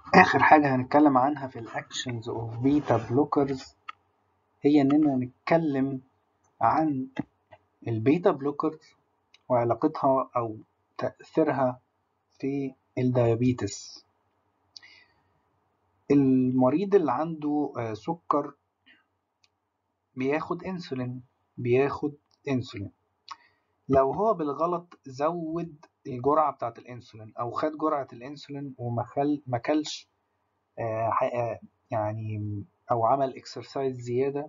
آخر حاجة هنتكلم عنها في الأكشنز أوف بيتا بلوكرز هي إننا نتكلم عن البيتا بلوكرز وعلاقتها أو تأثيرها في الديابيتس المريض اللي عنده سكر بياخد انسولين بياخد انسولين لو هو بالغلط زود الجرعة بتاعة الانسولين او خد جرعة الانسولين وما ما كلش يعني او عمل اكسرسايز زيادة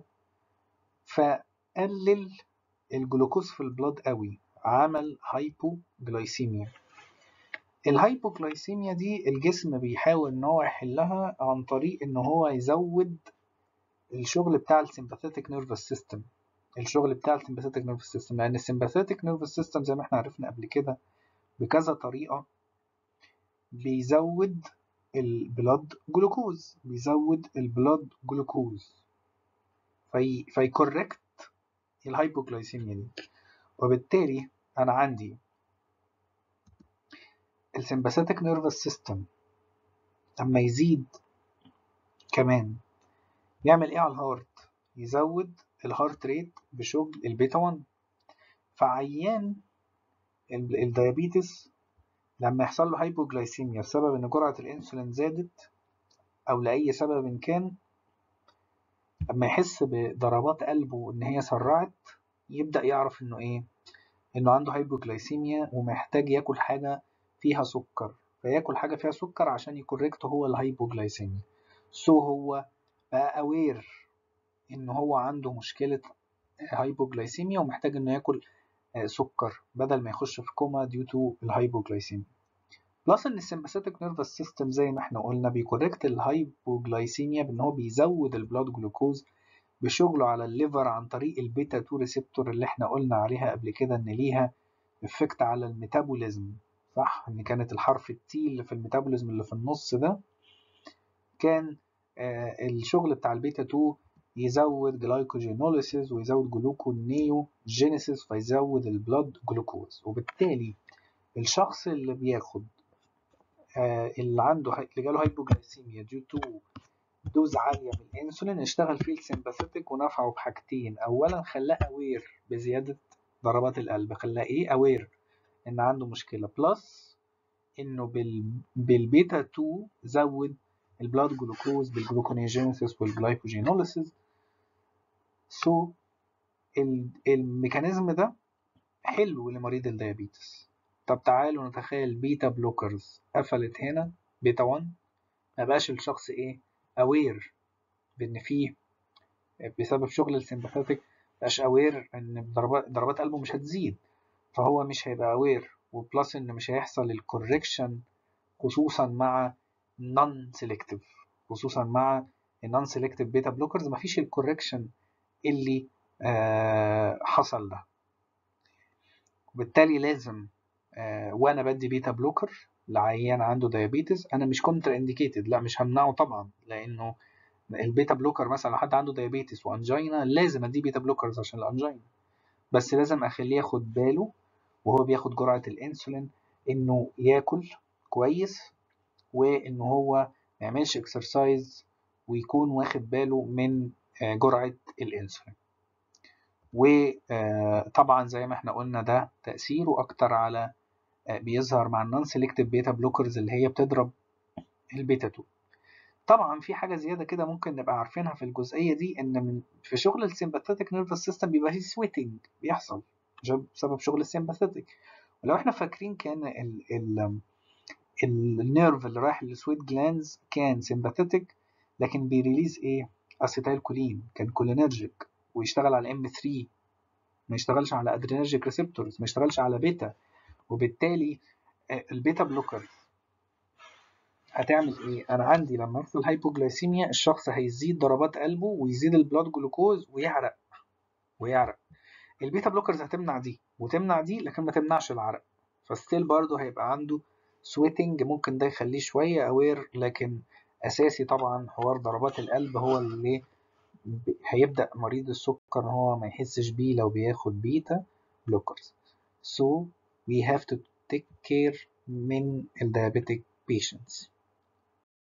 فقلل الجلوكوز في البلاد قوي عمل هايبوجلايسيميا الهايبوجلايسيميا دي الجسم بيحاول ان هو يحلها عن طريق ان هو يزود الشغل بتاع السيمباثيتك نيرفس سيستم الشغل بتاع السيمباثيتك نيرفس سيستم لان السيمباثيتك نيرفس سيستم زي ما احنا عرفنا قبل كده بكذا طريقة بيزود البلاد جلوكوز بيزود البلاد جلوكوز في فيكوركت الهايبوجلايسيميا دي وبالتالي انا عندي السمباثيتك نيرفس سيستم لما يزيد كمان يعمل ايه على الهارت يزود الهارت ريت بشغل البيتا 1 فعيان الديابيتس لما يحصل له هايبوجلايسيميا بسبب ان جرعة الانسولين زادت او لاي سبب كان لما يحس بضربات قلبه ان هي سرعت يبدأ يعرف انه ايه انه عنده هايبوجلايسيميا ومحتاج ياكل حاجة فيها سكر فياكل حاجة فيها سكر عشان يكوركت هو الهايبوجلايسيميا سو هو بقى اوير ان هو عنده مشكلة هايبوجلايسيميا ومحتاج انه ياكل سكر بدل ما يخش في كوما ديو تو الهايبوجلايسيميا بلس ان السمباثيتك نيرفس سيستم زي ما احنا قلنا بيكوركت الهايبوجلايسيميا بان هو بيزود البلاد جلوكوز بشغله على الليفر عن طريق البيتا 2 ريسبتور اللي احنا قلنا عليها قبل كده ان ليها افكت على الميتابوليزم صح ان كانت الحرف التي اللي في الميتابوليزم اللي في النص ده كان آه الشغل بتاع البيتا 2 يزود جلايكوجينوليسيس ويزود جلوكونيو جينيسيس فيزود البلاد جلوكوز وبالتالي الشخص اللي بياخد آه اللي عنده اللي جاله هايبوجلايسيميا ديو تو دوز عاليه من الانسولين اشتغل فيه السمباثيتك ونفعه بحاجتين اولا خلاه اوير بزياده ضربات القلب خلاه ايه اوير ان عنده مشكله بلس انه بال... بالبيتا 2 زود البلاد جلوكوز بالجلوكونيوجينيسيس والجلايكوجينوليسيس سو الميكانيزم ده حلو لمريض الديابيتس طب تعالوا نتخيل بيتا بلوكرز قفلت هنا بيتا 1 ما بقاش الشخص ايه اوير بان فيه بسبب شغل السمباثيتك مبقاش اوير ان ضربات ضربات قلبه مش هتزيد فهو مش هيبقى اوير وبلس ان مش هيحصل الكوركشن خصوصا مع نون سيلكتيف خصوصا مع النون سيلكتيف بيتا بلوكرز مفيش الكوركشن اللي آه حصل ده وبالتالي لازم آه وانا بدي بيتا بلوكر لعيان عنده ديابيتس انا مش كونتر انديكيتد لا مش همنعه طبعا لانه البيتا بلوكر مثلا لو حد عنده ديابيتس وانجينا لازم اديه بيتا بلوكرز عشان الانجينا بس لازم اخليه ياخد باله وهو بياخد جرعة الانسولين انه ياكل كويس وان هو ما يعملش اكسرسايز ويكون واخد باله من جرعة الانسولين وطبعا زي ما احنا قلنا ده تأثيره اكتر على بيظهر مع النون سيلكتيف بيتا بلوكرز اللي هي بتضرب البيتا 2 طبعا في حاجة زيادة كده ممكن نبقى عارفينها في الجزئية دي ان من في شغل السيمباثيتك نيرفس سيستم بيبقى فيه سويتنج بيحصل بسبب شغل السيمباثيتك ولو احنا فاكرين كان ال ال النيرف اللي رايح للسويت جلانز كان سيمباثيتك لكن بيريليز ايه اسيتايل كولين كان كولينرجيك ويشتغل على ام 3 ما يشتغلش على ادرينرجيك ريسبتورز ما يشتغلش على بيتا وبالتالي البيتا بلوكر هتعمل ايه انا عندي لما يحصل هايبوجلايسيميا الشخص هيزيد ضربات قلبه ويزيد البلاد جلوكوز ويعرق ويعرق البيتا بلوكرز هتمنع دي وتمنع دي لكن ما تمنعش العرق فستيل برضه هيبقى عنده سويتنج ممكن ده يخليه شوية اوير لكن اساسي طبعا حوار ضربات القلب هو اللي هيبدأ مريض السكر هو ما يحسش بيه لو بياخد بيتا بلوكرز so we have to take care من ال diabetic patients